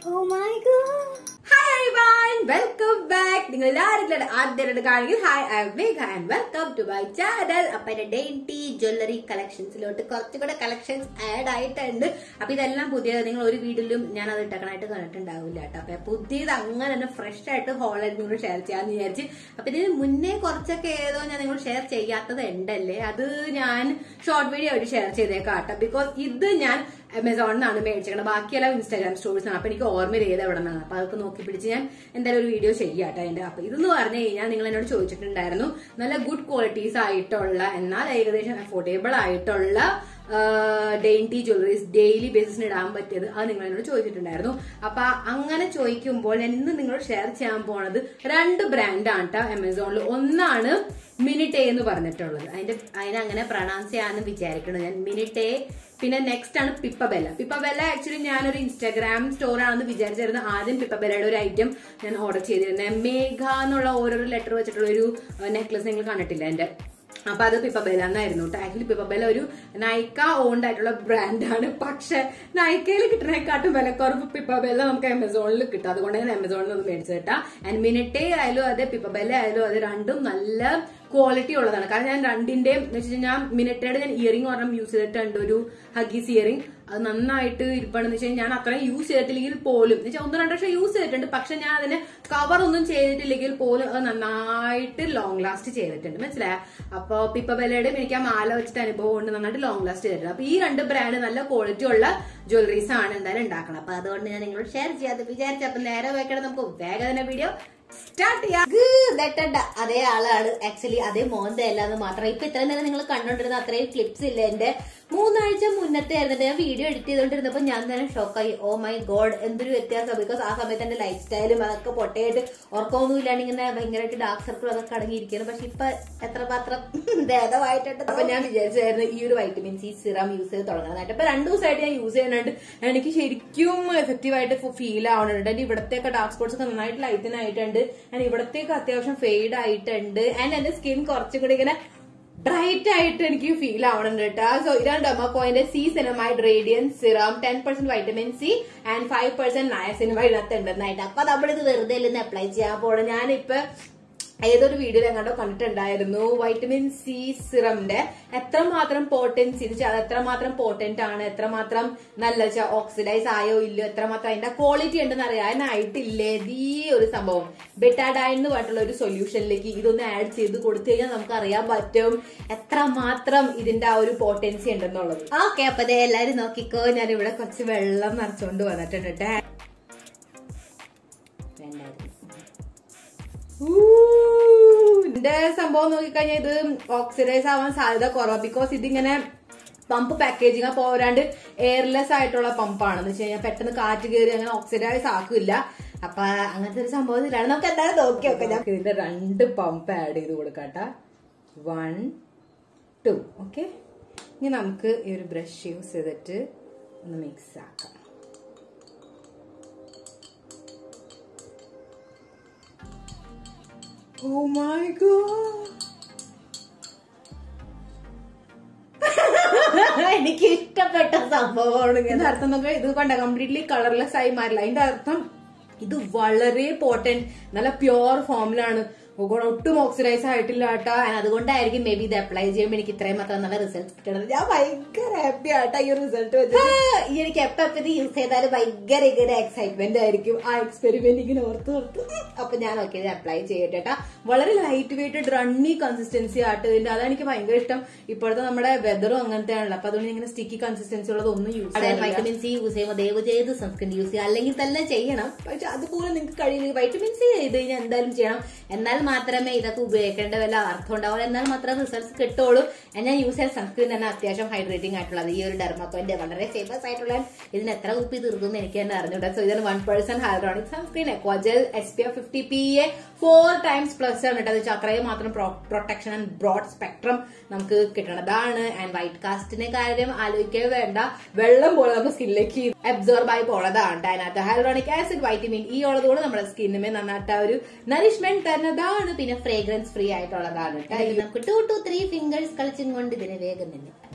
Oh my god. Hi everyone welcome back നിങ്ങൾ എല്ലാവരും ആദ്യമായിട്ട് കാണെങ്കിൽ hi I Megha and welcome to my channel അപ്പൊ എന്റെ ഡെയിൻറ്റി ജ്വല്ലറി കളക്ഷൻസിലോട്ട് കുറച്ചുകൂടെ കളക്ഷൻസ് ആഡ് ആയിട്ടുണ്ട് അപ്പൊ ഇതെല്ലാം പുതിയത് നിങ്ങൾ ഒരു വീഡിയോയിലും ഞാൻ അത് ഇട്ടക്കണായിട്ട് കണ്ടിട്ടുണ്ടാവില്ല കേട്ടോ അപ്പൊ പുതിയത് അങ്ങനെ തന്നെ ഫ്രഷ് ആയിട്ട് ഹോളായിട്ട് നിങ്ങൾ ഷെയർ ചെയ്യാന്ന് വിചാരിച്ച് അപ്പൊ ഇതിന് മുന്നേ കുറച്ചൊക്കെ ഏതോ ഞാൻ നിങ്ങൾ ഷെയർ ചെയ്യാത്തത് ഉണ്ടല്ലേ അത് ഞാൻ ഷോർട്ട് വീഡിയോ ആയിട്ട് ഷെയർ ചെയ്തേക്കാം കേട്ടോ ബിക്കോസ് ഇത് ഞാൻ ആമസോണിൽ നിന്നാണ് മേടിച്ചേക്കുന്നത് ബാക്കിയെല്ലാം ഇൻസ്റ്റാഗ്രാം സ്റ്റോറീസാണ് അപ്പൊ എനിക്ക് ഓർമ്മ ഏത് എവിടെ നിന്നാണ് അപ്പൊ അതൊക്കെ നോക്കി പിടിച്ച് ഞാൻ എന്തായാലും ഒരു വീഡിയോ ചെയ്യാട്ടോ അതിന്റെ അപ്പൊ ഇതെന്ന് പറഞ്ഞു കഴിഞ്ഞാൽ നിങ്ങൾ എന്നോട് ചോദിച്ചിട്ടുണ്ടായിരുന്നു നല്ല ഗുഡ് ക്വാളിറ്റീസ് ആയിട്ടുള്ള എന്നാൽ ഏകദേശം അഫോർഡബിൾ ആയിട്ടുള്ള ഡെയിൻറ്റി ജ്വല്ലറീസ് ഡെയിലി ബേസിസിന് ഇടാൻ പറ്റിയത് അത് നിങ്ങൾ എന്നോട് ചോദിച്ചിട്ടുണ്ടായിരുന്നു അപ്പൊ അങ്ങനെ ചോദിക്കുമ്പോൾ ഞാൻ ഇന്ന് നിങ്ങളോട് ഷെയർ ചെയ്യാൻ പോണത് രണ്ട് ബ്രാൻഡാണ് കേട്ടോ ആമസോണിൽ ഒന്നാണ് മിനിറ്റേ എന്ന് പറഞ്ഞിട്ടുള്ളത് അതിന്റെ അതിനെ അങ്ങനെ പ്രൊണൗൺസ് ചെയ്യാന്ന് വിചാരിക്കണം ഞാൻ മിനിറ്റേ പിന്നെ നെക്സ്റ്റ് ആണ് പിപ്പബെല്ല പിപ്പബെല്ല ആക്ച്വലി ഞാനൊരു ഇൻസ്റ്റാഗ്രാം സ്റ്റോർ ആണെന്ന് വിചാരിച്ചിരുന്നു ആദ്യം പിപ്പബെല്ലയുടെ ഒരു ഐറ്റം ഞാൻ ഓർഡർ ചെയ്തിരുന്നത് മേഘ എന്നുള്ള ഓരോരോ ലെറ്റർ വെച്ചിട്ടുള്ള ഒരു നെക്ലസ് നിങ്ങൾ കണ്ടിട്ടില്ല എന്റെ അപ്പൊ അത് പിപ്പബെല്ല എന്നായിരുന്നു കേട്ടോ ആക്ച്വലി പിപ്പബെല്ല ഒരു നൈക്ക ഓൺഡ് ആയിട്ടുള്ള ബ്രാൻഡാണ് പക്ഷെ നൈക്കയിൽ കിട്ടുന്നതിനെക്കാട്ടും വിലക്കുറവ് പിപ്പബെല്ല നമുക്ക് ആമസോണിൽ കിട്ടും അതുകൊണ്ട് ഞാൻ ആമസോണിൽ നിന്ന് മേടിച്ചു കേട്ടാ ആൻഡ് മിനിറ്റേ ആയാലും അതെ പിപ്പബെല്ല ആയാലും അത് രണ്ടും നല്ല ക്വാളിറ്റി ഉള്ളതാണ് കാരണം ഞാൻ രണ്ടിന്റെയും എന്ന് വെച്ച് കഴിഞ്ഞാൽ മിനിറ്റയുടെ ഞാൻ ഇയറിംഗ് ഒരെണ്ണം യൂസ് ചെയ്തിട്ടുണ്ട് ഒരു ഹഗീസ് ഇയറിംഗ് അത് നന്നായിട്ട് ഇരിപ്പണെന്ന് വെച്ച് കഴിഞ്ഞാൽ ഞാൻ അത്രയും യൂസ് ചെയ്തിട്ടില്ലെങ്കിൽ പോലും എന്ന് വെച്ചാൽ ഒന്ന് രണ്ട് വർഷം യൂസ് ചെയ്തിട്ടുണ്ട് പക്ഷെ ഞാൻ അതിന് കവർ ഒന്നും ചെയ്തിട്ടില്ലെങ്കിൽ പോലും അത് നന്നായിട്ട് ലോങ് ലാസ്റ്റ് ചെയ്തിട്ടുണ്ട് മനസ്സിലായ അപ്പൊ പിപ്പബെലയുടെയും എനിക്ക് ആ മാല വെച്ചിട്ട് അനുഭവം ഉണ്ട് നന്നായിട്ട് ലോങ് ലാസ്റ്റ് ചെയ്തിട്ടുണ്ട് അപ്പൊ ഈ രണ്ട് ബ്രാൻഡ് നല്ല ക്വാളിറ്റി ഉള്ള ജ്വല്ലറീസ് ആണ് എന്തായാലും ഉണ്ടാക്കണം അപ്പൊ അതുകൊണ്ട് ഞാൻ നിങ്ങളോട് ഷെയർ ചെയ്യാതെ വിചാരിച്ചു അപ്പൊ നേരെ വെക്കണം നമുക്ക് വേഗം തന്നെ വീഡിയോ സ്റ്റാർട്ട് ചെയ്യാം തെറ്റണ്ട അതേ ആളാണ് ആക്ച്വലി അതേ മോന്റെ അല്ലാന്ന് മാത്രം ഇപ്പൊ ഇത്രയും നേരം നിങ്ങൾ കണ്ടോണ്ടിരുന്ന അത്രയും ക്ലിപ്സ് ഇല്ല എന്റെ മൂന്നാഴ്ച മുന്നത്തെ ആയിരുന്നു ഞാൻ വീഡിയോ എഡിറ്റ് ചെയ്തോണ്ടിരുന്നപ്പോ ഞാൻ തന്നെ ഷോക്കായി ഓ മൈ ഗോഡ് എന്തൊരു വ്യത്യാസം ബിക്കോസ് ആ സമയത്ത് എന്റെ ലൈഫ് സ്റ്റൈലും അതൊക്കെ പൊട്ടയായിട്ട് ഉറക്കമൊന്നും ഇല്ലാണ്ട് ഇങ്ങനെ ഭയങ്കരമായിട്ട് ഡാർക്ക് സർക്കിൾ അതൊക്കെ അടങ്ങിയിരിക്കുന്നു പക്ഷെ ഇപ്പൊ എത്രമാത്രം ഭേദമായിട്ടുണ്ട് അപ്പൊ ഞാൻ വിചാരിച്ചായിരുന്നു ഈ ഒരു വൈറ്റമിൻ സി സിറം യൂസ് ചെയ്ത് തുടങ്ങാനായിട്ട് അപ്പൊ രണ്ടു ദിവസമായിട്ട് ഞാൻ യൂസ് ചെയ്യുന്നുണ്ട് എനിക്ക് ശരിക്കും എഫക്റ്റീവ് ആയിട്ട് ഫീൽ ആവുന്നുണ്ട് എന്റെ ഇവിടത്തെയൊക്കെ ഡാർക്ക് സ്പോട്ട്സ് ഒക്കെ നന്നായിട്ട് ലൈറ്റിനായിട്ടുണ്ട് ആൻഡ് ഇവിടത്തേക്ക് അത്യാവശ്യം ഫെയ്ഡ് ആയിട്ടുണ്ട് ആൻഡ് എന്റെ സ്കിൻ കുറച്ചും കൂടി ഇങ്ങനെ ബ്രൈറ്റ് ആയിട്ട് എനിക്ക് ഫീൽ ആവണുണ്ട് കേട്ടോ സോ ഇതാണ് ഡെമോക്കോയിന്റെ C niacinamide radiance serum ten percent vitamin C and five percent niacinamide ഇതിനകത്ത് ഉണ്ടെന്നായിട്ട് അപ്പൊ നമ്മളിത് വെറുതെ ഇല്ലെന്ന് അപ്ലൈ ചെയ്യാൻ പോകണം ഞാനിപ്പോ ഏതൊരു വീഡിയോ ഞാൻ കണ്ടോ കണ്ടിട്ടുണ്ടായിരുന്നു വൈറ്റമിൻ സി സിറമിന്റെ എത്രമാത്രം പോട്ടൻസി എന്ന് വെച്ചാൽ അത് എത്രമാത്രം പോട്ടന്റ് ആണ് എത്രമാത്രം നല്ല വെച്ചാൽ ഓക്സിഡൈസ് ആയോ ഇല്ലയോ എത്രമാത്രം അതിന്റെ ക്വാളിറ്റി ഉണ്ടെന്ന് അറിയാനായിട്ടില്ലേ ഈ ഒരു സംഭവം ബെറ്റാഡൈൻ എന്ന് പറഞ്ഞിട്ടുള്ള ഒരു സൊല്യൂഷനിലേക്ക് ഇതൊന്ന് ആഡ് ചെയ്ത് കൊടുത്തു കഴിഞ്ഞാൽ നമുക്ക് അറിയാൻ പറ്റും എത്രമാത്രം ഇതിന്റെ ആ ഒരു പോട്ടൻസി ഉണ്ടെന്നുള്ളത് ഓക്കെ അപ്പൊ ദേ എല്ലാരും നോക്കിക്കോ ഞാൻ ഇവിടെ കുറച്ച് വെള്ളം നിറച്ചുകൊണ്ട് വന്നിട്ടുണ്ട് ട്ടോ. വേണ്ടായിരുന്നു ഇതിന്റെ സംഭവം നോക്കിക്കഴിഞ്ഞാൽ ഇത് ഓക്സിഡൈസ് ആവാൻ സാധ്യത കുറവാണ് ബിക്കോസ് ഇതിങ്ങനെ പമ്പ് പാക്കേജിങ് പോരാണ്ട് എയർലെസ് ആയിട്ടുള്ള പമ്പാണ് എന്ന് വെച്ച് കഴിഞ്ഞാൽ പെട്ടെന്ന് കാറ്റ് കയറി അങ്ങനെ ഓക്സിഡൈസ് ആക്കില്ല അപ്പൊ അങ്ങനത്തെ ഒരു സംഭവം ഇതിലാണ് നമുക്ക് എന്തായാലും നോക്കി നോക്കാം ഞാൻ ഇതിന്റെ രണ്ട് പമ്പ് ആഡ് ചെയ്ത് കൊടുക്കാട്ട വൺ ടു ഓക്കെ ഇനി നമുക്ക് ഈ ഒരു ബ്രഷ് യൂസ് ചെയ്തിട്ട് ഒന്ന് മിക്സ് ആക്കാം Oh my god. എനിക്ക് ഇഷ്ടപ്പെട്ട സംഭവമാണ് ഇതിന്റെ അർത്ഥം നോക്കുക ഇത് കണ്ട കംപ്ലീറ്റ്ലി കളർലെസ് ആയി മാറില്ല അതിന്റെ അർത്ഥം ഇത് വളരെ പോട്ടന്റ് നല്ല പ്യുവർ ഫോമിലാണ് ഒട്ടും ഓക്സിഡൈസ് ആയിട്ടില്ല കേട്ടോ അതുകൊണ്ടായിരിക്കും മേ ബി ഇത് അപ്ലൈ ചെയ്യുമ്പോൾ എനിക്ക് ഇത്രയും മാത്രം നല്ല റിസൾട്ട് കിട്ടണത് ഞാൻ ഭയങ്കര ഹാപ്പി ആട്ടോ ഈ റിസൾട്ട് വെച്ചിട്ട് ഈ എനിക്ക് എപ്പോ എപ്പോ ഇത് യൂസ് ചെയ്താലും ഭയങ്കര ഇങ്ങനെ എക്സൈറ്റ്മെന്റ് ആയിരിക്കും ആ എക്സ്പെരിമെന്റ് ഇങ്ങനെ ഓർത്ത് ഓർത്ത് അപ്പൊ ഞാൻ ഓക്കെ ഇത് അപ്ലൈ ചെയ്യട്ടെ കേട്ടാ വളരെ ലൈറ്റ് വെയിറ്റ് റണ്ണി കൺസിസ്റ്റൻസി ആയിട്ട് ഇതിന്റെ അതാണ് എനിക്ക് ഭയങ്കര ഇഷ്ടം ഇപ്പോഴത്തെ നമ്മുടെ വെതറും അങ്ങനത്തെ ആണല്ലോ അപ്പൊ അതുകൊണ്ട് ഇങ്ങനെ സ്റ്റിക്കി കൺസിസ്റ്റൻസി ഉള്ളത് ഒന്നും യൂസ് വൈറ്റമിൻ സി യൂസ് ചെയ്യുമ്പോൾ ദയവ് ചെയ്ത് സൺസ്ക്രീൻ യൂസ് ചെയ്യുക അല്ലെങ്കിൽ തന്നെ ചെയ്യണം പക്ഷെ അതുപോലെ നിങ്ങൾക്ക് കഴിയില്ല വൈറ്റമിൻ സി ചെയ്ത് കഴിഞ്ഞാൽ എന്തായാലും ചെയ്യണം എന്നാൽ മാത്രമേ ഇതൊക്കെ ഉപയോഗിക്കേണ്ട വല്ല അർത്ഥം ഉണ്ടാവുള്ളൂ എന്നാൽ മാത്രമേ റിസൾട്ട്സ് കിട്ടുള്ളൂ ഞാൻ യൂസ് ചെയ്യുന്ന സൺസ്ക്രീൻ തന്നെ അത്യാവശ്യം ഹൈഡ്രേറ്റിംഗ് ആയിട്ടുള്ളത് ഈ ഒരു ഡെർമക്കോന്റെ വളരെ ഫേമസ് ആയിട്ടുള്ള ഇതിന് എത്ര കുപ്പി തീർക്കും എനിക്ക് തന്നെ അറിഞ്ഞൂടാ സോ ഇതിന് one percent hyaluronic sunscreen aquagel S P F fifty P A four times plus ആണ് കേട്ടോ അത് വെച്ചാൽ അത്രയും മാത്രം പ്രൊട്ടക്ഷൻ ആൻഡ് ബ്രോഡ് സ്പെക്ട്രം നമുക്ക് കിട്ടണതാണ് ആൻഡ് വൈറ്റ് കാസ്റ്റിന്റെ കാര്യം ആലോചിക്കേ വേണ്ട വെള്ളം പോലെ നമുക്ക് സ്കിന്നിലേക്ക് അബ്സോർബ് ആയി പോണതാണ് ട്ടോ. അതിനകത്ത് ഹൈഡ്രോണിക് ആസിഡ് വൈറ്റമിൻ ഇ ഉള്ളതുകൊണ്ട് നമ്മുടെ സ്കിന്നിമേ നന്നായിട്ട് ആ ഒരു നറിഷ്മെന്റ് തരുന്നതാണ് പിന്നെ ഫ്രേഗ്രൻസ് ഫ്രീ ആയിട്ടുള്ളതാണ് ട്ടോ. ഇത് നമുക്ക് ടു ടു ത്രീ ഫിംഗേഴ്സ് കളിച്ചും കൊണ്ട് ഇതിനെ വേഗം തന്നെ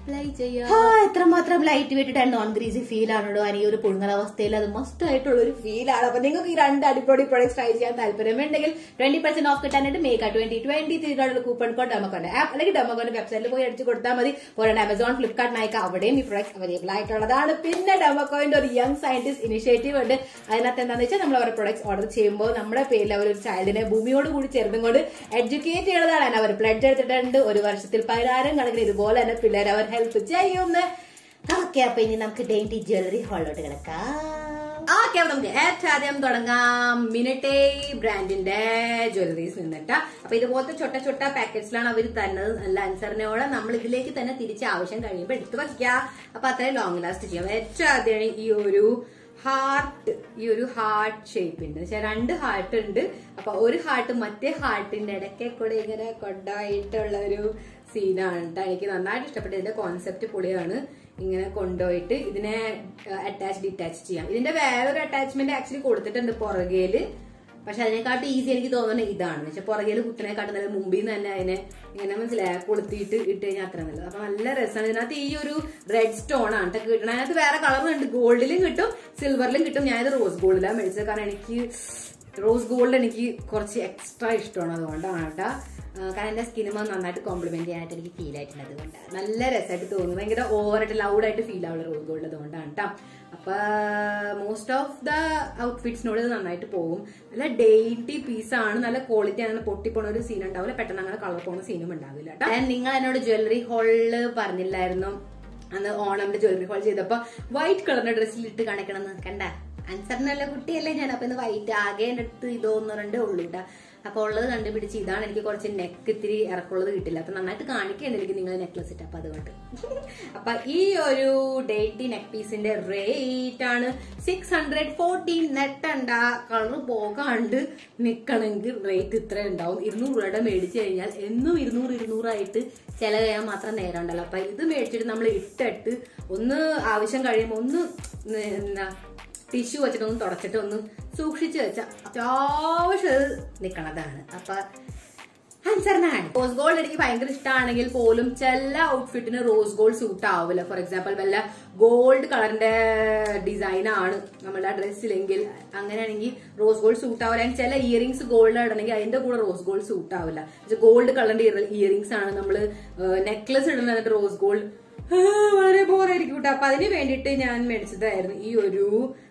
അപ്ലൈ ചെയ്യാം എത്രമാത്രം light weight non greasy feel ആണല്ലോ ഈ ഒരു പുഴുങ്ങലാവസ്ഥയിൽ അത് മസ്റ്റ് ആയിട്ടുള്ള ഒരു ഫീൽ ആണ് അപ്പൊ നിങ്ങൾക്ക് ഈ രണ്ട് അടിപൊളി പ്രൊഡക്ട്സ് ട്രൈ ചെയ്യാൻ താല്പര്യമുണ്ടെങ്കിൽ ട്വന്റി പെർസെന്റ് ഓഫ് കിട്ടാനായിട്ട് make twenty twenty three coupon code ഡെമോക്കോന്റെ ആപ്പ് അല്ലെങ്കിൽ ഡെമോക്കോന്റെ വെബ്സൈറ്റിൽ പോയി അടിച്ചു കൊടുത്താൽ മതി പോരാണ്ട് ആമസോൺ ഫ്ലിപ്കാർട്ട് നയിക്ക അവിടെയും ഈ പ്രൊഡക്ട്സ് അവൈലബിൾ ആയിട്ടുള്ളതാണ് പിന്നെ ഡെമോക്കോയിന്റെ ഒരു യങ് സയന്റിസ്റ്റ് ഇനിഷ്യേറ്റീവ് ഉണ്ട് അതിനകത്ത് എന്താണെന്ന് വെച്ചാൽ നമ്മൾ അവരുടെ പ്രൊഡക്ട്സ് ഓർഡർ ചെയ്യുമ്പോൾ നമ്മുടെ പേരിൽ അവർ ഒരു ചൈൽഡിനെ ഭൂമിയോട് കൂടി ചേർന്നും കൊണ്ട് എഡ്യൂക്കേറ്റ് ചെയ്യുന്നതാണ് അവർ പ്ലഡ് എടുത്തിട്ടുണ്ട് ഒരു വർഷത്തിൽ പതിനായിരം കണക്കിന് ഇതുപോലെ തന്നെ പിള്ളേരെ അവർ ഹെൽപ്പ് ചെയ്യുന്നു ഓക്കെ അപ്പൊ ഇനി നമുക്ക് ഡെയിൻറ്റി ജ്വല്ലറി ഹാളിലോട്ട് കിടക്കാം ഓക്കെ അപ്പൊ നമുക്ക് ഏറ്റവും ആദ്യം തുടങ്ങാം മിനിറ്റേ ബ്രാൻഡിന്റെ ജ്വല്ലറീസ് നിന്നിട്ട് അപ്പൊ ഇതുപോലത്തെ ചൊട്ട ചൊട്ട പാക്കറ്റ്സിലാണ് അവർ തന്നത് നല്ല അനുസരണയോടെ നമ്മൾ ഇതിലേക്ക് തന്നെ തിരിച്ച് ആവശ്യം കഴിയുമ്പോൾ എടുത്തു വയ്ക്കുക അപ്പൊ അത്രയും ലോങ് ലാസ്റ്റ് ചെയ്യാം ഏറ്റവും ആദ്യമാണ് ഈ ഒരു ഹാർട്ട് ഈ ഒരു ഹാർട്ട് ഷേപ്പിന്റെ വെച്ചാൽ രണ്ട് ഹാർട്ട് ഉണ്ട് അപ്പൊ ഒരു ഹാർട്ട് മറ്റേ ഹാർട്ടിന്റെ ഇടയ്ക്ക് കൂടെ ഇങ്ങനെ കൊണ്ടായിട്ടുള്ള ഒരു സീനാണ് കേട്ടോ എനിക്ക് നന്നായിട്ട് ഇഷ്ടപ്പെട്ടു ഇതിന്റെ കോൺസെപ്റ്റ് പൊളിയാണ് ഇങ്ങനെ കൊണ്ടുപോയിട്ട് ഇതിനെ അറ്റാച്ച് ഡിറ്റാച്ച് ചെയ്യാം ഇതിന്റെ വേറൊരു അറ്റാച്ച്മെന്റ് ആക്ച്വലി കൊടുത്തിട്ടുണ്ട് പുറകേല് പക്ഷെ അതിനെക്കാട്ടും ഈസി എനിക്ക് തോന്നുന്നത് ഇതാണ് പക്ഷെ പുറകേല് കുത്തിനെക്കാട്ടും നല്ല മുമ്പിൽ നിന്ന് തന്നെ അതിനെ ഇങ്ങനെ മനസ്സിലായ കൊളുത്തിയിട്ട് ഇട്ട് കഴിഞ്ഞാൽ അത്ര നല്ലത് അപ്പൊ നല്ല രസമാണ് ഇതിനകത്ത് ഈ ഒരു റെഡ് സ്റ്റോൺ ആണ് കേട്ടോ കിട്ടണം അതിനകത്ത് വേറെ കളറുണ്ട് ഗോൾഡിലും കിട്ടും സിൽവറിലും കിട്ടും ഞാനിത് റോസ് ഗോൾഡിലാണ് മേടിച്ചത് കാരണം എനിക്ക് റോസ് ഗോൾഡ് എനിക്ക് കുറച്ച് എക്സ്ട്രാ ഇഷ്ടമാണ് അതുകൊണ്ടാണ് കേട്ടോ കാരണം എന്റെ സ്കിനുമ നന്നായിട്ട് കോംപ്ലിമെന്റ് ചെയ്യാനായിട്ട് എനിക്ക് ഫീൽ ആയിട്ടുണ്ട് അതുകൊണ്ട് നല്ല രസമായിട്ട് തോന്നുന്നു ഭയങ്കര ഓവറായിട്ട് ലൗഡായിട്ട് ഫീൽ ആവുള്ള റോസ് ഗോൾഡ് അതുകൊണ്ടാണ് കേട്ടോ അപ്പൊ മോസ്റ്റ് ഓഫ് ദ ഔട്ട്ഫിറ്റ്സിനോട് ഇത് നന്നായിട്ട് പോകും നല്ല ഡെയിറ്റി പീസാണ് നല്ല ക്വാളിറ്റി ആണ് പൊട്ടിപ്പോണ ഒരു സീൻ ഉണ്ടാവില്ല പെട്ടെന്ന് അങ്ങനെ കളർ പോണ സീനും ഉണ്ടാവില്ല കേട്ടോ നിങ്ങൾ എന്നോട് ജ്വല്ലറി ഹോളില് പറഞ്ഞില്ലായിരുന്നു അന്ന് ഓണമിന്റെ ജ്വല്ലറി ഹോൾ ചെയ്തപ്പോ വൈറ്റ് കളറിന്റെ ഡ്രസ്സിൽ ഇട്ട് കാണിക്കണമെന്ന് കണ്ട അൻസറിനുള്ള കുട്ടിയല്ലേ ഞാൻ അപ്പൊ ഇന്ന് വൈറ്റ് ആകെ എൻ്റെ അടുത്ത് ഇതോന്ന് രണ്ടേ ഉള്ളൂ കേട്ടാ അപ്പൊ ഉള്ളത് കണ്ടുപിടിച്ച് ഇതാണ് എനിക്ക് കുറച്ച് നെക്ക് ഇത്തിരി ഇറക്കുള്ളത് കിട്ടില്ല അപ്പൊ നന്നായിട്ട് കാണിക്കുന്നുണ്ട് എനിക്ക് നിങ്ങൾ നെക്ലസ് ഇട്ട് അപ്പൊ അതുകൊണ്ട് അപ്പൊ ഈ ഒരു ഡേറ്റി നെക്ക് പീസിന്റെ റേറ്റ് ആണ് സിക്സ് ഹൺഡ്രഡ് ഫോർട്ടീൻ നെട്ടണ്ട കളർ പോകാണ്ട് നിക്കണമെങ്കിൽ റേറ്റ് ഇത്ര ഉണ്ടാവും ഇരുന്നൂറ് രൂപയുടെ മേടിച്ചു കഴിഞ്ഞാൽ എന്നും ഇരുന്നൂറ് ഇരുന്നൂറായിട്ട് ചില ചെയ്യാൻ മാത്രം നേരം ഉണ്ടല്ലോ അപ്പൊ ഇത് മേടിച്ചിട്ട് നമ്മൾ ഇട്ടിട്ട് ഒന്ന് ആവശ്യം കഴിയുമ്പോൾ ഒന്ന് എന്താ ടിഷ്യൂ വെച്ചിട്ട് ഒന്ന് തുടച്ചിട്ട് ഒന്ന് സൂക്ഷിച്ചു വെച്ച അത്യാവശ്യം നിക്കണതാണ് അപ്പൊ ആൻസറിനാണ് റോസ് ഗോൾഡ് എനിക്ക് ഭയങ്കര ഇഷ്ടമാണെങ്കിൽ പോലും ചില ഔട്ട്ഫിറ്റിന് റോസ് ഗോൾഡ് സൂട്ട് ആവില്ല ഫോർ എക്സാമ്പിൾ വല്ല ഗോൾഡ് കളറിന്റെ ഡിസൈൻ ആണ് നമ്മളുടെ ഡ്രസ്സിലെങ്കിൽ അങ്ങനെയാണെങ്കിൽ റോസ് ഗോൾഡ് സൂട്ട് ആവില്ല ചില ഇയറിംഗ്സ് ഗോൾഡ് ഇടണമെങ്കിൽ അതിന്റെ കൂടെ റോസ് ഗോൾഡ് സൂട്ട് ആവില്ല ഗോൾഡ് കളറിന്റെ ഇയറിംഗ്സ് ആണ് നമ്മൾ നെക്ലസ് ഇടുന്നത് റോസ് ഗോൾഡ് വളരെ ബോറായിരിക്കും കേട്ടോ അപ്പൊ അതിന് വേണ്ടിയിട്ട് ഞാൻ മേടിച്ചതായിരുന്നു ഈ ഒരു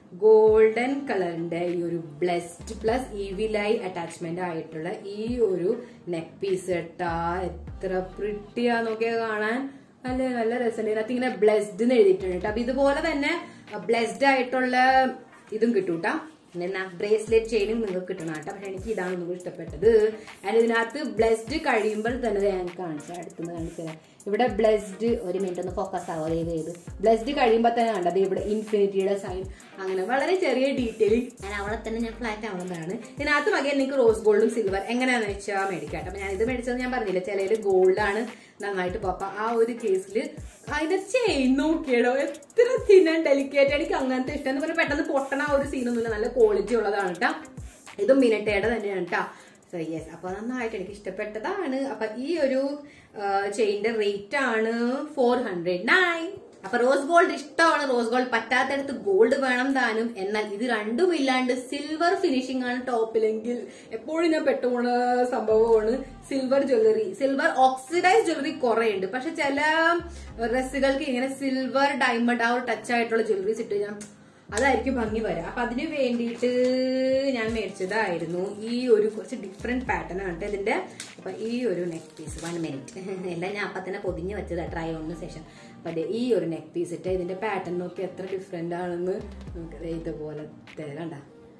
ഗോൾഡൻ കളറിന്റെ ഈ ഒരു ബ്ലെസ്ഡ് പ്ലസ് ഇവിലൈ അറ്റാച്ച്മെന്റ് ആയിട്ടുള്ള ഈ ഒരു നെക്ക് പീസ് കേട്ടാ എത്ര പ്രിട്ടിയാ നോക്കിയാ കാണാൻ നല്ല നല്ല രസമുണ്ട് ഇതിനകത്ത് ഇങ്ങനെ ബ്ലെസ്ഡ് എന്ന് എഴുതിയിട്ടുണ്ട് കേട്ടോ അപ്പൊ ഇതുപോലെ തന്നെ ബ്ലെസ്ഡ് ആയിട്ടുള്ള ഇതും കിട്ടും കേട്ടോ എന്നാ ബ്രേസ്ലെറ്റ് ചെയിനും നിങ്ങൾക്ക് കിട്ടണം കേട്ടോ പക്ഷെ എനിക്ക് ഇതാണ് ഒന്നും ഇഷ്ടപ്പെട്ടത് ആൻഡ് ഇതിനകത്ത് ബ്ലെസ്ഡ് കഴിയുമ്പോൾ തന്നെ ഞാൻ കാണിച്ചു അടുത്തുനിന്ന് കാണിച്ചു തരാം ഇവിടെ ബ്ലെസ്ഡ് ഒരു മിനിറ്റ് ഒന്ന് ഫോക്കസ് ആവാതെ ചെയ്ത് ബ്ലെസ്ഡ് കഴിയുമ്പോൾ തന്നെ കണ്ടത് ഇവിടെ ഇൻഫിനിറ്റിയുടെ സൈൻ അങ്ങനെ വളരെ ചെറിയ ഡീറ്റെയിലിംഗ് ഞാൻ അവളെ തന്നെ ഞാൻ ഫ്ലാറ്റ് ആവുന്നതാണ് ഇതിനകത്ത് വകയിൽ നിങ്ങൾക്ക് റോസ് ഗോൾഡും സിൽവർ എങ്ങനെയാണെന്ന് വെച്ചാൽ മേടിക്കാം അപ്പൊ ഞാൻ ഇത് മേടിച്ചത് ഞാൻ പറഞ്ഞില്ല ചിലയിൽ ഗോൾഡാണ് നന്നായിട്ട് പോപ്പ ആ ഒരു കേസിൽ അതിന്റെ ചെയിൻ നോക്കിയടോ എത്ര തിന്നാൻ ഡെലിക്കേറ്റ് എനിക്ക് അങ്ങനത്തെ ഇഷ്ടം എന്ന് പറഞ്ഞാൽ പെട്ടെന്ന് പൊട്ടണ ആ ഒരു സീനൊന്നുമില്ല നല്ല ക്വാളിറ്റി ഉള്ളതാണ് കേട്ടോ ഇതും മിനട്ടയുടെ തന്നെയാണ് കേട്ടോ സോ യെസ് അപ്പൊ നന്നായിട്ട് എനിക്ക് ഇഷ്ടപ്പെട്ടതാണ് അപ്പൊ ഈ ഒരു ചെയിന്റെ റേറ്റ് ആണ് ഫോർ ഹൺഡ്രഡ് നയൻ അപ്പൊ റോസ് ഗോൾഡ് ഇഷ്ടമാണ് റോസ് ഗോൾഡ് പറ്റാത്തടത്ത് ഗോൾഡ് വേണം താനും എന്നാൽ ഇത് രണ്ടും ഇല്ലാണ്ട് സിൽവർ ഫിനിഷിംഗ് ആണ് ടോപ്പിലെങ്കിൽ എപ്പോഴും ഞാൻ പെട്ടുപോണ സംഭവമാണ് silver jewellery silver oxidise jewellery കുറെ ഉണ്ട് പക്ഷെ ചില ഡ്രസ്സുകൾക്ക് ഇങ്ങനെ സിൽവർ ഡയമണ്ട് ആ ഒരു ടച്ച് ആയിട്ടുള്ള ജ്വല്ലറീസ് ഇട്ട് ഞാൻ അതായിരിക്കും ഭംഗി വരാം അപ്പൊ അതിന് വേണ്ടിയിട്ട് ഞാൻ മേടിച്ചതായിരുന്നു ഈ ഒരു കുറച്ച് ഡിഫറെന്റ് പാറ്റേൺ ആണ് ഇതിന്റെ അപ്പൊ ഈ ഒരു നെക്ക് പീസ് വൺ മിനിറ്റ് എല്ലാം ഞാൻ അപ്പൊ തന്നെ പൊതിഞ്ഞ് വെച്ചതാ ട്രൈ ഓണിന് ശേഷം അപ്പൊ ദേ ഈ ഒരു നെക്ക് പീസ് ഇട്ട് ഇതിന്റെ പാറ്റേൺ നോക്കി എത്ര ഡിഫറെന്റ് ആണെന്ന് നമുക്ക് ദേ ഇതുപോലെ കണ്ട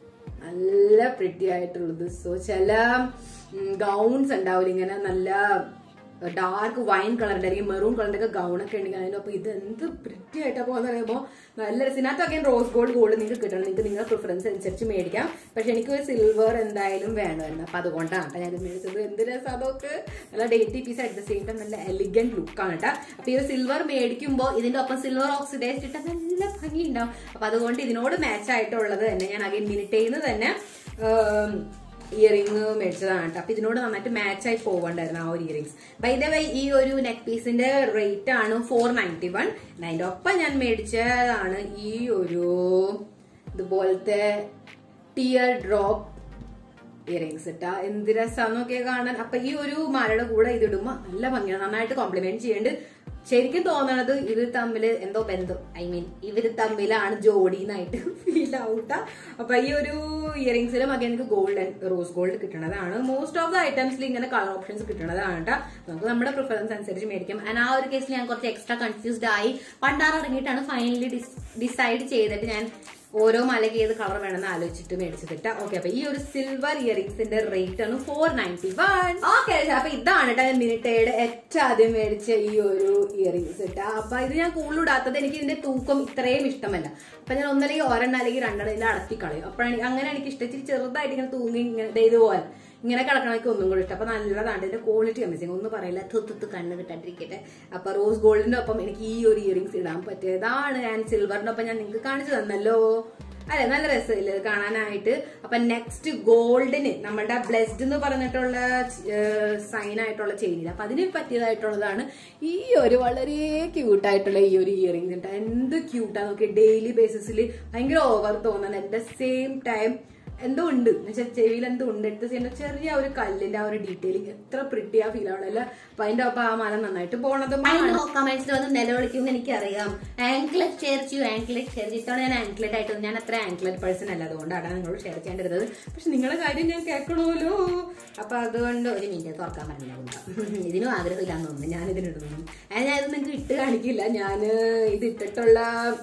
നല്ല പ്രിറ്റി ആയിട്ടുള്ളത് സോ ചില ഗൗൺസ് ഉണ്ടാവില്ല ഇങ്ങനെ നല്ല ഡാർക്ക് വൈൻ കളറിന്റെ അല്ലെങ്കിൽ മെറൂൺ കളറിന്റെ ഒക്കെ ഗൗൺ ഒക്കെ ഉണ്ടെങ്കിൽ അതിന്റെ ഒപ്പം ഇത് എന്ത് പ്രിറ്റി ആയിട്ടാ പോകുന്ന പറയുമ്പോൾ നല്ല രസത്തിനകത്തൊക്കെ റോസ് ഗോൾഡ് ഗോൾഡ് നിങ്ങൾക്ക് കിട്ടണം നിങ്ങൾക്ക് നിങ്ങളുടെ പ്രിഫറൻസ് അനുസരിച്ച് മേടിക്കാം പക്ഷെ എനിക്ക് ഒരു സിൽവർ എന്തായാലും വേണമായിരുന്നു അപ്പൊ അതുകൊണ്ടാണ് കേട്ടോ ഞാൻ ഇത് മേടിച്ചത് എന്ത് രസം അതൊക്കെ നല്ല ഡേറ്റി piece at the same time നല്ല എലിഗന്റ് ലുക്കാണ് കേട്ടോ അപ്പൊ ഈ സിൽവർ മേടിക്കുമ്പോൾ ഇതിന്റെ ഒപ്പം സിൽവർ ഓക്സിഡൈസ് ഇട്ടാൽ നല്ല ഭംഗി ഉണ്ടാവും അപ്പൊ അതുകൊണ്ട് ഇതിനോട് മാച്ച് ആയിട്ടുള്ളത് തന്നെ ഞാൻ അകെ മിനിറ്റേന്ന് തന്നെ ഇയറിംഗ് മേടിച്ചതാണ് കേട്ടോ അപ്പൊ ഇതിനോട് നന്നായിട്ട് മാച്ച് ആയി പോകണ്ടായിരുന്നു ആ ഒരു ഇയറിംഗ്സ് ബൈ ദ വൈ ഈ ഒരു നെക്ക് പീസിന്റെ റേറ്റ് ആണ് ഫോർ നയൻറ്റി വൺ അതിന്റെ ഒപ്പം ഞാൻ മേടിച്ചതാണ് ഈ ഒരു ഇതുപോലത്തെ ടിയർ ഡ്രോപ്പ് ഇയറിങ്സ് ഇട്ടാ എന്ത് രസാന്നൊക്കെ കാണാൻ അപ്പൊ ഈ ഒരു മാലയുടെ കൂടെ ഇതിടുമ്പോ നല്ല ഭംഗിയാണ് നന്നായിട്ട് കോംപ്ലിമെന്റ് ചെയ്യേണ്ട ശരിക്കും തോന്നണത് ഇവർ തമ്മിൽ എന്തോ ബന്ധം ഐ മീൻ ഇവർ തമ്മിലാണ് ജോഡിന്നായിട്ട് ഫീൽ ആവൂട്ട അപ്പൊ ഈ ഒരു ഇയറിങ്സിലും ഒക്കെ എനിക്ക് ഗോൾഡ് ആൻഡ് റോസ് ഗോൾഡ് കിട്ടണതാണ് മോസ്റ്റ് ഓഫ് ദ ഐറ്റംസിൽ ഇങ്ങനെ കളർ ഓപ്ഷൻസ് കിട്ടണതാണ് കേട്ടോ നമുക്ക് നമ്മുടെ പ്രിഫറൻസ് അനുസരിച്ച് മേടിക്കാം ആൻഡ് ആ ഒരു കേസിൽ ഞാൻ കുറച്ച് എക്സ്ട്രാ കൺഫ്യൂസ്ഡ് ആയി പണ്ടാറ് ഇറങ്ങിയിട്ടാണ് ഫൈനലി ഡിസൈഡ് ചെയ്തിട്ട് ഞാൻ ഓരോ മലയ്ക്ക് ഏത് കളർ വേണമെന്ന് ആലോചിച്ചിട്ട് മേടിച്ചിട്ട് ഓക്കെ അപ്പൊ ഈ ഒരു സിൽവർ ഇയറിംഗ്സിന്റെ റേറ്റ് ആണ് ഫോർ നയൻറ്റി വൺ ഓക്കെ അപ്പൊ ഇതാണ് കേട്ടോ മിനിറ്റയുടെ ഏറ്റവും ആദ്യം മേടിച്ച ഈ ഒരു ഇയറിംഗ്സ് ഇട്ടാ അപ്പൊ ഇത് ഞാൻ കൂടുതലിടാത്തത് എനിക്ക് ഇതിന്റെ തൂക്കം ഇത്രയും ഇഷ്ടമല്ല അപ്പൊ ഞാൻ ഒന്നല്ലെങ്കിൽ ഒരെണ്ണം അല്ലെങ്കിൽ രണ്ടെണ്ണം ഇതിൽ അടത്തി കളയും അപ്പോഴാണ് അങ്ങനെ എനിക്ക് ഇഷ്ടം ഇച്ചിരി ചെറുതായിട്ട് ഇങ്ങനെ തൂങ്ങി ഇങ്ങനെ ദേ ഇതുപോലെ ഇങ്ങനെ കിടക്കണമെങ്കിൽ ഒന്നും കൂടി ഇഷ്ടം അപ്പൊ നല്ലതാണ് ഇതിന്റെ ക്വാളിറ്റി അമേസിങ് ഒന്നും പറയില്ല തുത്തുത്ത് കണ്ണ് കിട്ടാണ്ടിരിക്കട്ടെ അപ്പൊ റോസ് ഗോൾഡിന്റെ ഒപ്പം എനിക്ക് ഈ ഒരു ഇയറിംഗ്സ് ഇടാൻ പറ്റിയതാണ് ഞാൻ സിൽവറിന്റെ ഒപ്പം ഞാൻ നിങ്ങൾക്ക് കാണിച്ചു തന്നല്ലോ അല്ലെ നല്ല രസമില്ല ഇത് കാണാനായിട്ട് അപ്പൊ നെക്സ്റ്റ് ഗോൾഡിന് നമ്മുടെ ബ്ലെസ്ഡ് എന്ന് പറഞ്ഞിട്ടുള്ള സൈൻ ആയിട്ടുള്ള ചെയിനില്ല അപ്പൊ അതിന് പറ്റിയതായിട്ടുള്ളതാണ് ഈ ഒരു വളരെ ക്യൂട്ടായിട്ടുള്ള ഈ ഒരു ഇയറിംഗ് കേട്ടോ എന്ത് ക്യൂട്ടാ നോക്കി ഡെയിലി ബേസിസിൽ ഭയങ്കര ഓവർ തോന്നുന്നത് അറ്റ് ദ സെയിം ടൈം എന്തോ ഉണ്ട് എന്നുവെച്ചാൽ ചെവിയിൽ എന്തോ ഉണ്ട് എടുത്ത് ചെയ്യുന്ന ചെറിയ ഒരു കല്ലിന്റെ ആ ഒരു ഡീറ്റെയിലിംഗ് എത്ര പ്രിട്ടിയാ ഫീൽ ആവണല്ലോ അപ്പൊ അതിന്റെ ഒപ്പം ആ മല നന്നായിട്ട് പോണതും കമന്റ്സിൽ വന്ന് നിലവിളിക്കുമെന്ന് എനിക്കറിയാം ആംക്ലെറ്റ് ഷെയർ ചെയ്യൂ ആംക്ലെറ്റ് ഷെയർ ചെയ്യും ഇത്തവണ ഞാൻ ആംക്ലെറ്റ് ആയിട്ട് ഞാൻ അത്ര ആംക്ലെറ്റ് പേഴ്സൺ അല്ല അതുകൊണ്ടാണ് നിങ്ങളോട് ഷെയർ ചെയ്യേണ്ടിരുന്നത് പക്ഷെ നിങ്ങളുടെ കാര്യം ഞാൻ കേൾക്കണമല്ലോ അപ്പൊ അതുകൊണ്ട് ഒരു മിനിറ്റ് തുറക്കാൻ പറഞ്ഞില്ല ഇതിനും ആഗ്രഹമില്ലാന്ന് തോന്നുന്നു ഞാൻ ഇതിനിടുന്നു അത് ഞാൻ ഇത് നിങ്ങൾക്ക് ഇട്ട് കാണിക്കില്ല ഞാൻ ഇത് ഇട്ടിട്ടുള്ള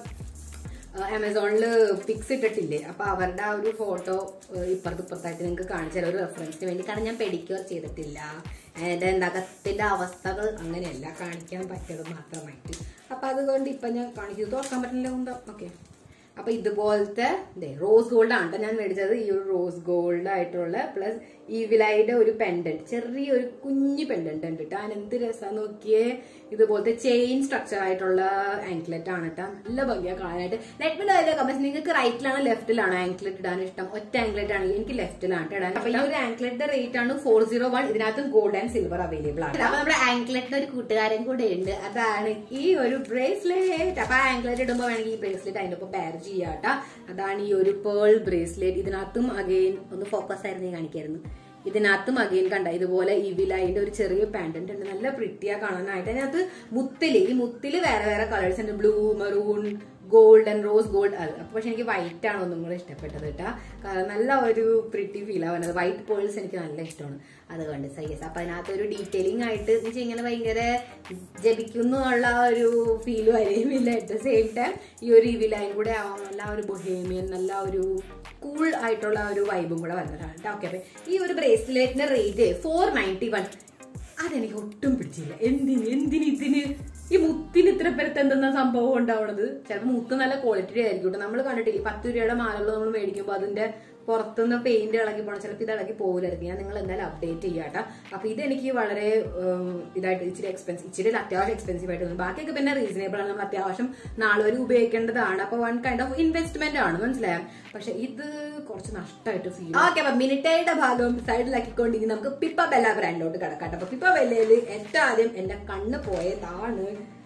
ആമസോണിൽ പിക്സ് ഇട്ടിട്ടില്ലേ അപ്പൊ അവരുടെ ആ ഒരു ഫോട്ടോ ഇപ്പുറത്ത് ഇപ്പുറത്തായിട്ട് നിങ്ങൾക്ക് കാണിച്ചു തരാം ഒരു റെഫറൻസിന് വേണ്ടി കാരണം ഞാൻ പെഡിക്യൂർ ചെയ്തിട്ടില്ല എന്റെ നഖത്തിന്റെ അവസ്ഥകൾ അങ്ങനെയല്ല കാണിക്കാൻ പറ്റിയത് മാത്രമായിട്ട് അപ്പൊ അതുകൊണ്ട് ഇപ്പൊ ഞാൻ കാണിക്കുന്നത് തുറക്കാൻ പറ്റില്ല ഉണ്ടോ ഓക്കെ അപ്പൊ ഇതുപോലത്തെ ദേ റോസ് ഗോൾഡ് ആണ് ട്ടോ ഞാൻ മേടിച്ചത് ഈ ഒരു റോസ് ഗോൾഡ് ആയിട്ടുള്ള പ്ലസ് ഈ വിലയുടെ ഒരു പെൻഡന്റ് ചെറിയൊരു കുഞ്ഞു പെൻഡന്റ് ഉണ്ട് കേട്ടോ അതിന് എന്ത് രസം നോക്കിയേ ഇതുപോലത്തെ ചെയിൻ സ്ട്രക്ചർ ആയിട്ടുള്ള ആങ്ക്ലെറ്റ് ആണ് കേട്ടോ നല്ല ഭംഗിയാ കാണാനായിട്ട് നെറ്റിൽ അതിലെ കമന്റ്സ് നിങ്ങൾക്ക് റൈറ്റിലാണോ ലെഫ്റ്റിലാണോ ആങ്ക്ലെറ്റ് ഇടാൻ ഇഷ്ടം ഒറ്റ ആങ്ക്ലെറ്റ് ആണെങ്കിൽ എനിക്ക് ലെഫ്റ്റിലാണ് ഇടാൻ അപ്പൊ ഈ ഒരു ആങ്ക്ലെറ്റിന്റെ റേറ്റ് ആണ് ഫോർ സീറോ വൺ ഇതിനകത്ത് ഗോൾഡ് ആൻഡ് സിൽവർ അവൈലബിൾ ആണ് അപ്പൊ നമ്മുടെ ആംക്ലെറ്റിന് ഒരു കൂട്ടുകാരൻ കൂടെ ഉണ്ട് അതാണ് ഈ ഒരു ബ്രേസ്ലെറ്റ് അപ്പൊ ആംഗ്ലറ്റ് ഇടുമ്പോ വേണമെങ്കിൽ ഈ ബ്രേസ്ലെറ്റ് അതിന്റെ ഒപ്പം പാർ ചെയ്യാട്ടാ അതാണ് ഈ ഒരു പേൾ ബ്രേസ്ലെറ്റ് ഇതിനകത്തും അഗെയിൻ ഒന്ന് ഫോക്കസ് ആയിരുന്നു കാണിക്കായിരുന്നു ഇതിനകത്തും അഗെയിൻ കണ്ട ഇതുപോലെ ഈ വിലൈന്റെ ഒരു ചെറിയ പാൻഡന്റ് ഉണ്ട് നല്ല പ്രിറ്റിയാ കാണാനായിട്ട് അതിനകത്ത് മുത്തില് ഈ മുത്തില് വേറെ വേറെ കളേഴ്സ് ഉണ്ട് blue maroon gold and rose gold അത് അപ്പൊ പക്ഷെ എനിക്ക് വൈറ്റ് ആണ് ഒന്നും കൂടെ ഇഷ്ടപ്പെട്ടത് കേട്ടാ കാരണം നല്ല ഒരു പ്രിറ്റി ഫീൽ ആവുന്നത് വൈറ്റ് പേൾസ് എനിക്ക് നല്ല ഇഷ്ടമാണ് അതുകൊണ്ട് സൈസ് അപ്പൊ അതിനകത്ത് ഒരു ഡീറ്റെയിലിംഗ് ആയിട്ട് എന്ന് വെച്ചാൽ ഇങ്ങനെ ഭയങ്കര ജപിക്കുന്നു എന്നുള്ള ആ ഒരു ഫീൽ വരെയുമില്ല അറ്റ് ദ സെയിം ടൈം ഈ ഒരു ഇവിലൈൻ കൂടെ ആവാം നല്ല ഒരു ബൊഹേമിയൻ നല്ല ഒരു കൂൾ ആയിട്ടുള്ള ആ ഒരു വൈബും കൂടെ വന്നതാണ് കേട്ടോ ഓക്കെ അപ്പൊ ഈ ഒരു ബ്രേസ്ലെറ്റിന്റെ റേറ്റ് ഫോർ നയൻറ്റി വൺ അതെനിക്ക് ഒട്ടും പിടിച്ചില്ല എന്തിന് എന്തിന് ഇതിന് ഈ മുത്തിന് ഇത്ര പേരത്ത് എന്തെന്നാ സംഭവം ഉണ്ടാവണത് ചിലപ്പോൾ മുത്ത് നല്ല ക്വാളിറ്റി ആയിരിക്കും കേട്ടോ നമ്മൾ കണ്ടിട്ടില്ലേ പത്ത് രൂപയുടെ മാലകൾ നമ്മൾ മേടിക്കുമ്പോൾ അതിന്റെ പുറത്തുനിന്ന് പെയിന്റ് ഇളകി പോകണം ചിലപ്പോൾ ഇത് ഇളകി പോകില്ലായിരിക്കും ഞാൻ നിങ്ങൾ എന്തായാലും അപ്ഡേറ്റ് ചെയ്യാട്ടോ അപ്പൊ ഇതെനിക്ക് വളരെ ഉം, ഇതായിട്ട് ഇച്ചിരി എക്സ്പെൻസീവ് ഇച്ചിരി അത്യാവശ്യം എക്സ്പെൻസീവ് ആയിട്ട് തോന്നി ബാക്കിയൊക്കെ പിന്നെ റീസണബിൾ ആണ് നമ്മൾ അത്യാവശ്യം നാളെ വരെ ഉപയോഗിക്കേണ്ടതാണ് അപ്പൊ വൺ കൈൻഡ് ഓഫ് ഇൻവെസ്റ്റ്മെന്റ് ആണ് മനസ്സിലായോ പക്ഷെ ഇത് കുറച്ച് നഷ്ടമായിട്ട് ഫീൽ ഓക്കെ അപ്പൊ മിനിറ്റയുടെ ഭാഗം സൈഡിലാക്കിക്കൊണ്ട് ഇനി നമുക്ക് പിപ്പ ബെല്ല ബ്രാൻഡിലോട്ട് കിടക്കാട്ടെ അപ്പൊ പിപ്പ ബെല്ലയിൽ ഏറ്റവും ആദ്യം എന്റെ കണ്ണ് പോയതാണ്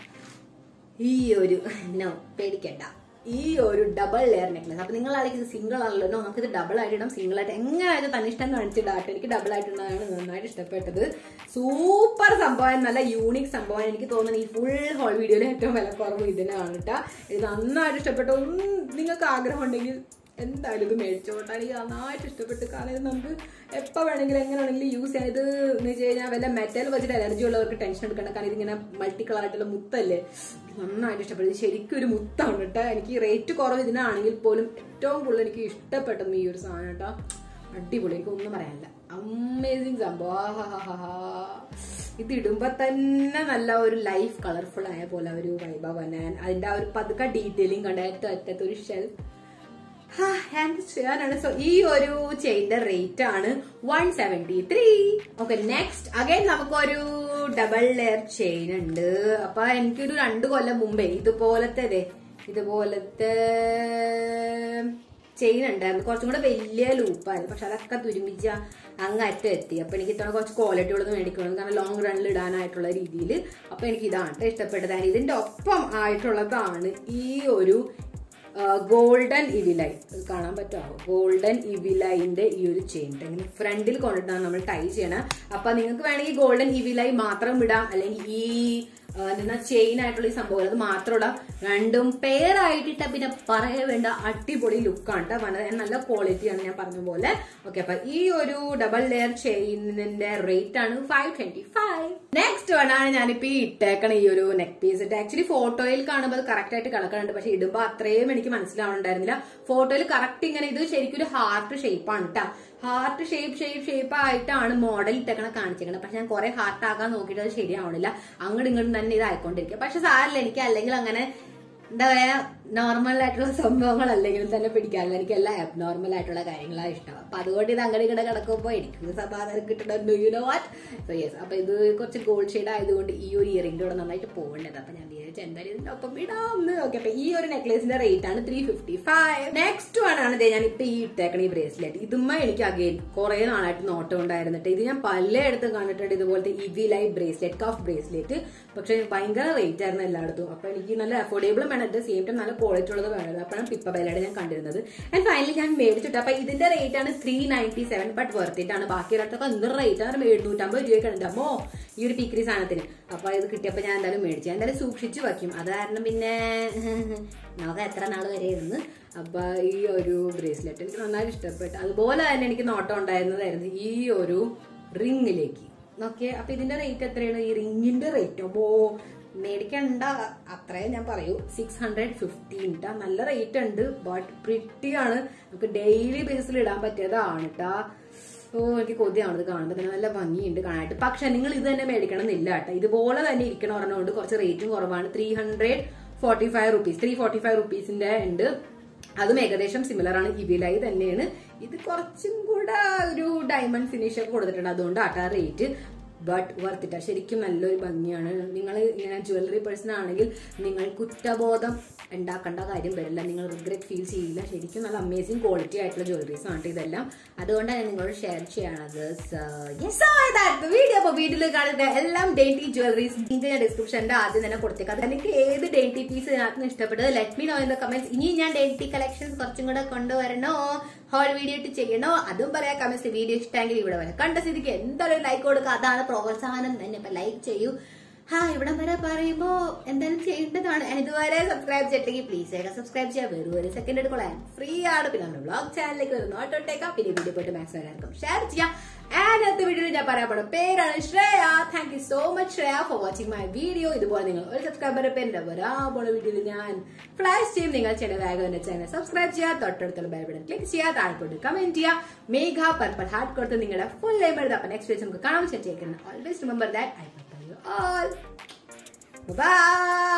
ഈ ഒരു നോ പേടിക്കണ്ട ഈ ഒരു ഡബിൾ ലെയർ നെക്ലസ് അപ്പൊ നിങ്ങൾ ആണെങ്കിൽ ഇത് സിംഗിൾ ആണല്ലോ no, നമുക്കിത് ഡബിൾ ആയിട്ട് ഇടാം സിംഗിൾ ആയിട്ട് എങ്ങനെയായിട്ട് തന്നെ ഇഷ്ടം കാണിച്ചിടാട്ടെ എനിക്ക് ഡബിൾ ആയിട്ടുള്ളതാണ് നന്നായിട്ട് ഇഷ്ടപ്പെട്ടത് സൂപ്പർ സംഭവം നല്ല യൂണിക് സംഭവം എനിക്ക് തോന്നുന്നു ഈ ഫുൾ ഹോൾ വീഡിയോയിൽ ഏറ്റവും വില കുറവ് ഇതിനാണ് കേട്ടോ ഇത് നന്നായിട്ട് ഇഷ്ടപ്പെട്ടു ഒന്നും നിങ്ങൾക്ക് ആഗ്രഹം ഉണ്ടെങ്കിൽ എന്തായാലും ഇത് മേടിച്ചോട്ടെ എനിക്ക് നന്നായിട്ട് ഇഷ്ടപ്പെട്ടു കാരണം ഇത് നമുക്ക് എപ്പോൾ വേണമെങ്കിലും എങ്ങനെ വേണമെങ്കിലും യൂസ് ചെയ്യാം ഇത് എന്ന് വെച്ച് കഴിഞ്ഞാൽ വല്ല മെറ്റൽ വെച്ചിട്ട് അലർജി ഉള്ളവർക്ക് ടെൻഷൻ എടുക്കണ്ട കാരണം ഇതിങ്ങനെ മൾട്ടി കളർ ആയിട്ടുള്ള മുത്തല്ലേ നന്നായിട്ട് ഇഷ്ടപ്പെട്ടു ഇത് ശരിക്കും ഒരു മുത്താണ് കേട്ടോ എനിക്ക് റേറ്റ് കുറവ് ഇതിനാണെങ്കിൽ പോലും ഏറ്റവും കൂടുതൽ എനിക്ക് ഇഷ്ടപ്പെട്ടത് ഈ ഒരു സാധനം കേട്ടോ അടിപൊളി എനിക്ക് ഒന്നും പറയാനില്ല അമേസിങ് സംഭവം ആഹാഹാഹാ. ഇത് ഇടുമ്പോ തന്നെ നല്ല ഒരു ലൈഫ് കളർഫുൾ ആയ പോലെ ഒരു വൈബ വനാൻ അതിന്റെ ആ ഒരു പതുക്കെ ഡീറ്റെയിലിംഗ് കണ്ട ഏറ്റവും അറ്റത്ത് ഒരു ഷെൽ എന്ത് ചെയ്യാനാണ് സോ ഈ ഒരു ചെയിന്റെ റേറ്റ് ആണ് one seventy three okay next again നമുക്കൊരു ഡബിൾ ലെയർ ചെയിൻ ഉണ്ട് അപ്പൊ എനിക്കൊരു രണ്ടു കൊല്ലം മുമ്പേ ഇതുപോലത്തെ ദേ, ഇതുപോലത്തെ ചെയിൻ ഉണ്ടായിരുന്നു കുറച്ചും കൂടെ വലിയ ലൂപ്പായിരുന്നു പക്ഷെ അതൊക്കെ തുരുമിച്ച അങ്ങറ്റം എത്തി അപ്പൊ എനിക്ക് ഇത്തവണ കുറച്ച് ക്വാളിറ്റി ഉള്ളത് മേടിക്കണം കാരണം ലോങ് റണ്ണിൽ ഇടാനായിട്ടുള്ള രീതിയിൽ അപ്പൊ എനിക്ക് ഇതാണ് ട്ടോ ഇഷ്ടപ്പെട്ടത് And ഇതിന്റെ ഒപ്പം ആയിട്ടുള്ളതാണ് ഈ ഒരു ഗോൾഡൻ ഇവിലൈ ഇത് കാണാൻ പറ്റുമോ ഗോൾഡൻ ഇവിലൈന്റെ ഈ ഒരു ചെയിൻ ഇങ്ങനെ ഫ്രണ്ടിൽ കൊണ്ടിട്ടാണ് നമ്മൾ ടൈ ചെയ്യണം അപ്പൊ നിങ്ങൾക്ക് വേണമെങ്കിൽ ഗോൾഡൻ ഇവിലൈ മാത്രം ഇടാം അല്ലെങ്കിൽ ഈ ആ, എന്താ ചെയിൻ ആയിട്ടുള്ള ഈ സംഭവം അത് മാത്രമുള്ള രണ്ടും പെയർ ആയിട്ടിട്ട പിന്നെ പറയ വേണ്ട അടിപൊളി ലുക്കാണ് കേട്ടോ വളരെ നല്ല ക്വാളിറ്റിയാണ് ഞാൻ പറഞ്ഞ പോലെ ഓക്കെ അപ്പൊ ഈ ഒരു ഡബിൾ ലെയർ ചെയിനിന്റെ റേറ്റ് ആണ് five twenty five next one ആണ് ഞാനിപ്പോ ഈ ഇട്ടേക്കണ ഈ ഒരു നെക്ക് പീസ് ഇട്ട് ആക്ച്വലി ഫോട്ടോയിൽ കാണുമ്പോൾ അത് കറക്റ്റ് ആയിട്ട് കിടക്കുന്നുണ്ട് പക്ഷെ ഇടുമ്പോൾ അത്രയും എനിക്ക് മനസ്സിലാവുന്നുണ്ടായിരുന്നില്ല ഫോട്ടോയിൽ കറക്റ്റ് ഇങ്ങനെ ഇത് ശരിക്കും ഒരു ഹാർട്ട് ഷേപ്പാണ് കേട്ടോ ഹാർട്ട് ഷേപ്പ് ഷേപ്പ് ഷേപ്പ് ആയിട്ടാണ് മോഡൽ ഇട്ടേക്കണ കാണിച്ചേക്കണത് പക്ഷെ ഞാൻ കുറെ ഹാർട്ട് ആക്കാൻ നോക്കിയിട്ട് അത് ശരിയാവണില്ല അങ്ങോട്ടും ഇങ്ങോട്ടും തന്നെ ഇതായിക്കൊണ്ടിരിക്കുക പക്ഷെ സാറില്ല എനിക്ക് അല്ലെങ്കിൽ അങ്ങനെ എന്താ പറയാ നോർമൽ ആയിട്ടുള്ള സംഭവങ്ങൾ അല്ലെങ്കിലും തന്നെ പിടിക്കാറില്ല എനിക്ക് എല്ലാം അബ്നോർമൽ ആയിട്ടുള്ള കാര്യങ്ങളാണ് ഇഷ്ടം അപ്പൊ അതുകൊണ്ട് ഇത് അങ്ങനെ ഇങ്ങനെ കിടക്കുമ്പോൾ എനിക്ക് സമാധാനം കിട്ടണം you know what so yes അപ്പൊ ഇത് കുറച്ച് ഗോൾഡ് ഷെയ്ഡ് ആയതുകൊണ്ട് ഈ ഒരു ഇയറിംഗിന്റെ കൂടെ നന്നായിട്ട് പോകേണ്ടത് അപ്പൊ ഞാൻ വിചാരിച്ചു എന്തായാലും ഇതിന്റെ ഒപ്പം ഇടാം ഓക്കെ അപ്പൊ ഈ ഒരു നെക്ലേസിന്റെ റേറ്റ് ആണ് three fifty five next one ആണ് ദേ ഞാൻ ഇപ്പൊ ഈ ഇട്ടേക്കണ ഈ ബ്രേസ്ലെറ്റ് ഇതുമ്മ എനിക്ക് അഗെയിൻ കുറെ നാളായിട്ട് നോട്ടം ഉണ്ടായിരുന്നിട്ട് ഇത് ഞാൻ പലയിടത്തും കണ്ടിട്ടുണ്ട് ഇതുപോലത്തെ ഇവി ലൈറ്റ് ബ്രേസ്ലെറ്റ് കഫ് ബ്രേസ്ലെറ്റ് പക്ഷെ ഭയങ്കര റേറ്റ് ആയിരുന്നു എല്ലായിടത്തും അപ്പൊ എനിക്ക് നല്ല അഫോർഡബിളും വേണം അറ്റ് സെയിം ടൈം നല്ല ക്വാളിറ്റി ഉള്ളത് വേണം അപ്പോഴാണ് പിപ്പ ബെല്ലയുടെ ഞാൻ കണ്ടിരുന്നത് ആൻഡ് ഫൈനലി ഞാൻ മേടിച്ചിട്ട് അപ്പൊ ഇതിന്റെ റേറ്റ് ആണ് three ninety seven but worth it ആണ് ബാക്കി ഒരിടത്തൊക്കെ എന്ത് റേറ്റ് ആണ് എഴുന്നൂറ്റമ്പത് രൂപയൊക്കെ ഉണ്ട് അമ്മോ ഈ ഒരു പിക്രി സാധനത്തിന് അപ്പൊ ഇത് കിട്ടിയപ്പോ ഞാൻ എന്തായാലും മേടിച്ചു ഞാൻ എന്തായാലും സൂക്ഷിച്ചു വെക്കും അത് കാരണം പിന്നെ നമുക്ക് എത്ര നാൾ വരെ ഇരുന്ന് അപ്പൊ ഈ ഒരു ബ്രേസ്ലെറ്റ് എനിക്ക് നന്നായിട്ട് ഇഷ്ടപ്പെട്ടു അതുപോലെ തന്നെ എനിക്ക് നോട്ടം ഉണ്ടായിരുന്നതായിരുന്നു ഈ ഒരു റിങ്ങിലേക്ക് ഓക്കെ അപ്പൊ ഇതിന്റെ റേറ്റ് എത്രയാണ് ഈ റിങ്ങിന്റെ റേറ്റ് അപ്പോ മേടിക്കണ്ട അത്രയും ഞാൻ പറയൂ സിക്സ് ഹൺഡ്രഡ് ഫിഫ്റ്റീൻ ട്ടാ നല്ല റേറ്റ് ഉണ്ട് ബട്ട് പ്രിറ്റി ആണ് നമുക്ക് ഡെയിലി ബേസിൽ ഇടാൻ പറ്റിയതാണ് ട്ടാ ഓ എനിക്ക് കൊതിയാണ് ഇത് കാണുമ്പോൾ തന്നെ നല്ല ഭംഗിയുണ്ട് കാണാനായിട്ട് പക്ഷെ നിങ്ങൾ ഇത് തന്നെ മേടിക്കണം എന്നില്ല കേട്ടോ ഇതുപോലെ തന്നെ ഇരിക്കണം പറഞ്ഞുകൊണ്ട് കുറച്ച് റേറ്റും കുറവാണ് three hundred forty five rupees three forty five റുപ്പീസിന്റെ ഉണ്ട് അതും ഏകദേശം സിമിലർ ആണ് ഇവിലായി തന്നെയാണ് ഇത് കുറച്ചും കൂടെ ഒരു ഡയമണ്ട് ഫിനിഷ് ഒക്കെ കൊടുത്തിട്ടുണ്ട് അതുകൊണ്ട് ആട്ടാ റേറ്റ് ബട്ട് വർത്തിട്ട ശരിക്കും നല്ലൊരു ഭംഗിയാണ് നിങ്ങൾ ഇങ്ങനെ ജ്വല്ലറി പേഴ്സൺ ആണെങ്കിൽ നിങ്ങൾ കുറ്റബോധം ഉണ്ടാക്കേണ്ട കാര്യം വരില്ല നിങ്ങൾ റിഗ്രറ്റ് ഫീൽ ചെയ്യില്ല ശരിക്കും നല്ല അമേസിങ് ക്വാളിറ്റി ആയിട്ടുള്ള ജ്വല്ലറീസ് ആണ് ഇതെല്ലാം അതുകൊണ്ടാണ് ഞാൻ നിങ്ങളോട് ഷെയർ ചെയ്യണത് വീഡിയോ അപ്പൊ വീട്ടിൽ കാണുന്ന എല്ലാം ഡെയിൻറ്റി ജ്വല്ലറീസ് ഞാൻ ഡിസ്ക്രിപ്ഷന്റെ ആദ്യം തന്നെ കൊടുത്തേക്കാം അത് എനിക്ക് ഏത് ഡെയിൻറ്റി പീസ് ഇതിനകത്ത് ഇഷ്ടപ്പെട്ടത് let me know in the comments ഇനി ഞാൻ ഡെയിൻറ്റി കളക്ഷൻസ് കുറച്ചും കൂടെ കൊണ്ടുവരണോ ഹോൾ വീഡിയോ ഇട്ട് ചെയ്യണോ അതും പറയാം കമന്റ്സ് വീഡിയോ ഇഷ്ടമെങ്കിൽ ഇവിടെ വരെ കണ്ട സ്ഥിതിക്ക് എന്തായാലും ലൈക്ക് കൊടുക്കുക അതാണ് പ്രോത്സാഹനം തന്നെ അപ്പൊ ലൈക്ക് ചെയ്യൂ ഹാ ഇവിടം വരെ പറയുമ്പോ എന്തായാലും ചെയ്യേണ്ടതാണ് And ഇതുവരെ സബ്സ്ക്രൈബ് ചെയ്തിട്ടെങ്കിൽ പ്ലീസ് ചെയ്യുക സബ്സ്ക്രൈബ് ചെയ്യാൻ വെറും ഒരു സെക്കൻഡ് എടുക്കൊള്ളാൻ ഫ്രീ ആണ് പിന്നെ നമ്മുടെ ബ്ലോഗ് ചാനലിലേക്ക് ഒരു നോട്ട് ഇട്ടേക്കാം പിന്നെ വീഡിയോ പോയിട്ട് മാക്സിമം എല്ലാവർക്കും ഷെയർ ചെയ്യാം ആൻഡ് അടുത്ത വീഡിയോയിൽ ഞാൻ പറയാൻ പോണ പേരാണ് Shreya thank you so much Shreya for watching my video ഇതുപോലെ നിങ്ങൾ ഒരു സബ്സ്ക്രൈബറെ പേരിന്റെ വരാൻ പോണ വീഡിയോയിൽ ഞാൻ ഫ്ലാഷ് ചെയ്യും നിങ്ങൾ ചെയ്യേണ്ട വേഗം എന്റെ ചാനൽ സബ്സ്ക്രൈബ് ചെയ്യുക തൊട്ടടുത്തുള്ള ബെൽ ബട്ടൺ ക്ലിക്ക് ചെയ്യുക താഴെക്കൊണ്ട് കമന്റ് ചെയ്യുക മേഘ പർപ്പൽ ഹാർട്ട് കൊടുത്ത് നിങ്ങളുടെ ഫുൾ നെയിം എഴുതാം അപ്പൊ നെക്സ്റ്റ് വീഡിയോ നമുക്ക് കാണാൻ ചേച്ചേക്കുന്നത് always remember that I all. Bye-bye.